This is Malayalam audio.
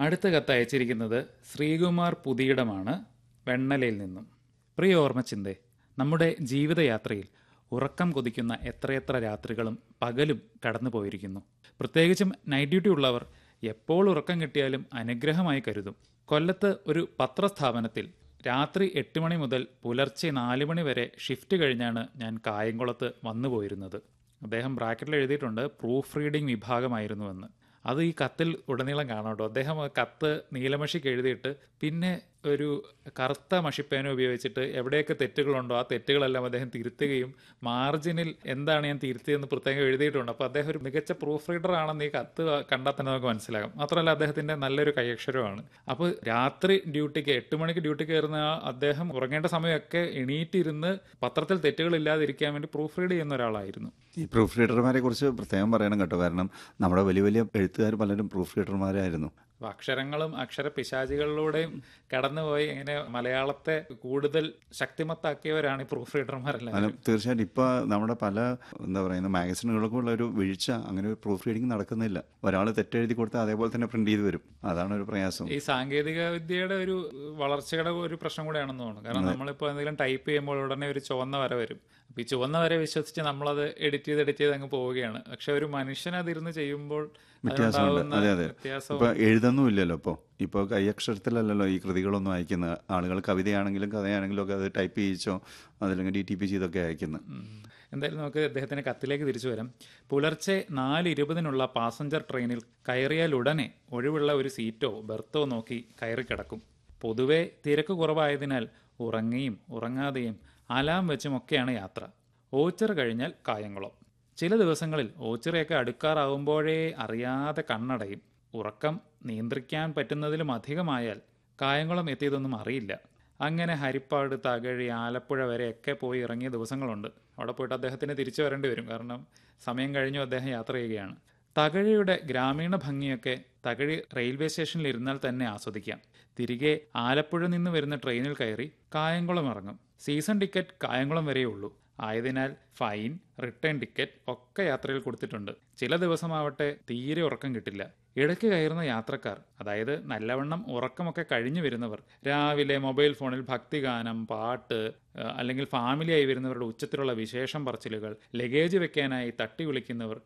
അടുത്ത കത്ത് അയച്ചിരിക്കുന്നത് ശ്രീകുമാർ പുതിയിടമാണ് വെണ്ണലയിൽ നിന്നും പ്രിയ ഓർമ്മച്ചിന്തേ നമ്മുടെ ജീവിതയാത്രയിൽ ഉറക്കം കൊതിക്കുന്ന എത്രയെത്ര രാത്രികളും പകലും കടന്നു പോയിരിക്കുന്നു പ്രത്യേകിച്ചും നൈറ്റ് ഡ്യൂട്ടി ഉള്ളവർ എപ്പോൾ ഉറക്കം കിട്ടിയാലും അനുഗ്രഹമായി കരുതും കൊല്ലത്ത് ഒരു പത്രസ്ഥാപനത്തിൽ രാത്രി എട്ട് മണി മുതൽ പുലർച്ചെ നാല് മണി വരെ ഷിഫ്റ്റ് കഴിഞ്ഞാണ് ഞാൻ കായംകുളത്ത് വന്നു പോയിരുന്നത് അദ്ദേഹം ബ്രാക്കറ്റിൽ എഴുതിയിട്ടുണ്ട് പ്രൂഫ് റീഡിംഗ് വിഭാഗമായിരുന്നുവെന്ന് അത് ഈ കത്തിൽ ഉടനീളം കാണാം കേട്ടോ അദ്ദേഹം ആ കത്ത് നീലമഷിക്ക് എഴുതിയിട്ട് പിന്നെ ഒരു കറുത്ത മഷിപ്പേന ഉപയോഗിച്ചിട്ട് എവിടെയൊക്കെ തെറ്റുകളുണ്ടോ ആ തെറ്റുകളെല്ലാം അദ്ദേഹം തിരുത്തുകയും മാർജിനിൽ എന്താണ് ഞാൻ തിരുത്തിയെന്ന് പ്രത്യേകം എഴുതിയിട്ടുണ്ട് അപ്പോൾ അദ്ദേഹം ഒരു മികച്ച പ്രൂഫ് റീഡർ ആണെന്ന് ഈ കത്ത് കണ്ടാൽ തന്നെ നമുക്ക് മനസ്സിലാകും മാത്രമല്ല അദ്ദേഹത്തിന്റെ നല്ലൊരു കൈയക്ഷരമാണ് അപ്പോൾ രാത്രി ഡ്യൂട്ടിക്ക് എട്ട് മണിക്ക് ഡ്യൂട്ടി കയറുന്ന ആ അദ്ദേഹം ഉറങ്ങേണ്ട സമയമൊക്കെ എണീറ്റിരുന്ന് പത്രത്തിൽ തെറ്റുകളില്ലാതിരിക്കാൻ വേണ്ടി പ്രൂഫ് റീഡ് ചെയ്യുന്ന ഒരാളായിരുന്നു ഈ പ്രൂഫ് റീഡർമാരെ കുറിച്ച് പ്രത്യേകം പറയണം കേട്ടോ കാരണം നമ്മുടെ വലിയ വലിയ എഴുത്തുകാർ പലരും പ്രൂഫ് റീഡർമാരായിരുന്നു അപ്പൊ അക്ഷരങ്ങളും അക്ഷര പിശാചികളിലൂടെയും കടന്നുപോയി ഇങ്ങനെ മലയാളത്തെ കൂടുതൽ ശക്തിമത്താക്കിയവരാണ് ഈ പ്രൂഫ് റീഡർമാരെല്ലാം അല്ല തീർച്ചയായിട്ടും ഇപ്പോൾ നമ്മുടെ പല എന്താ പറയുന്ന മാഗസിനുകൾക്കും ഉള്ള ഒരു വീഴ്ച അങ്ങനെ ഒരു പ്രൂഫ് റീഡിംഗ് നടക്കുന്നില്ല ഒരാൾ തെറ്റെഴുതി കൊടുത്താൽ അതേപോലെ തന്നെ പ്രിന്റ് ചെയ്ത് വരും അതാണ് ഒരു പ്രയാസം ഈ സാങ്കേതിക വിദ്യയുടെ ഒരു വളർച്ചയുടെ ഒരു പ്രശ്നം കൂടെയാണെന്ന് തോന്നുന്നു കാരണം നമ്മളിപ്പോൾ എന്തെങ്കിലും ടൈപ്പ് ചെയ്യുമ്പോൾ ഉടനെ ഒരു ചുവന്ന വര വരും അപ്പൊ ഈ ചുവന്ന വര വിശ്വസിച്ച് നമ്മളത് എഡിറ്റ് ചെയ്ത് എഡിറ്റ് ചെയ്ത് അങ്ങ് പോവുകയാണ് പക്ഷെ ഒരു മനുഷ്യൻ അതിരുന്ന് ചെയ്യുമ്പോൾ വ്യത്യാസമുണ്ട് അതിനുണ്ടാവുന്ന അതെ അതെ വ്യത്യാസം ഇപ്പൊ എഴുതുന്നും ഇല്ലല്ലോ ഇപ്പോൾ ഇപ്പോൾ കൈയക്ഷരത്തിലല്ലല്ലോ ഈ കൃതികളൊന്നും അയക്കുന്ന ആളുകൾ കവിതയാണെങ്കിലും കഥയാണെങ്കിലും ഒക്കെ അത് ടൈപ്പ് ചെയ്യിച്ചോ അതല്ലെങ്കിൽ ഡി ടി പി ചെയ്തൊക്കെ അയക്കുന്നത് ഉം. എന്തായാലും നമുക്ക് അദ്ദേഹത്തിന്റെ കത്തിലേക്ക് തിരിച്ചു വരാം പുലർച്ചെ നാല് ഇരുപതിനുള്ള പാസഞ്ചർ ട്രെയിനിൽ കയറിയാൽ ഉടനെ ഒഴിവുള്ള ഒരു സീറ്റോ ബെർത്തോ നോക്കി കയറി കിടക്കും പൊതുവെ തിരക്ക് കുറവായതിനാൽ ഉറങ്ങിയും ഉറങ്ങാതെയും അലാം വെച്ചുമൊക്കെയാണ് യാത്ര ഓച്ചിറ കഴിഞ്ഞാൽ കായംകുളം ചില ദിവസങ്ങളിൽ ഓച്ചിറയൊക്കെ അടുക്കാറാവുമ്പോഴേ അറിയാതെ കണ്ണടയും ഉറക്കം നിയന്ത്രിക്കാൻ പറ്റുന്നതിലും അധികമായാൽ കായംകുളം എത്തിയതൊന്നും അറിയില്ല അങ്ങനെ ഹരിപ്പാട് തകഴി ആലപ്പുഴ വരെയൊക്കെ പോയി ഇറങ്ങിയ ദിവസങ്ങളുണ്ട് അവിടെ പോയിട്ട് അദ്ദേഹത്തിന് തിരിച്ചു വരേണ്ടി വരും കാരണം സമയം കഴിഞ്ഞു അദ്ദേഹം യാത്ര ചെയ്യുകയാണ് തകഴിയുടെ ഗ്രാമീണ ഭംഗിയൊക്കെ തകഴി റെയിൽവേ സ്റ്റേഷനിൽ ഇരുന്നാൽ തന്നെ ആസ്വദിക്കാം തിരികെ ആലപ്പുഴ നിന്ന് വരുന്ന ട്രെയിനിൽ കയറി കായംകുളം ഇറങ്ങും സീസൺ ടിക്കറ്റ് കായംകുളം വരെയേ ഉള്ളൂ ആയതിനാൽ ഫൈൻ റിട്ടേൺ ടിക്കറ്റ് ഒക്കെ യാത്രയിൽ കൊടുത്തിട്ടുണ്ട് ചില ദിവസമാവട്ടെ തീരെ ഉറക്കം കിട്ടില്ല ഇടയ്ക്ക് കയറുന്ന യാത്രക്കാർ അതായത് നല്ലവണ്ണം ഉറക്കമൊക്കെ കഴിഞ്ഞു വരുന്നവർ രാവിലെ മൊബൈൽ ഫോണിൽ ഭക്തിഗാനം പാട്ട് ഏഹ് അല്ലെങ്കിൽ ഫാമിലിയായി വരുന്നവരുടെ ഉച്ചത്തിലുള്ള വിശേഷം പറച്ചിലുകൾ ലഗേജ് വെക്കാനായി തട്ടി വിളിക്കുന്നവർ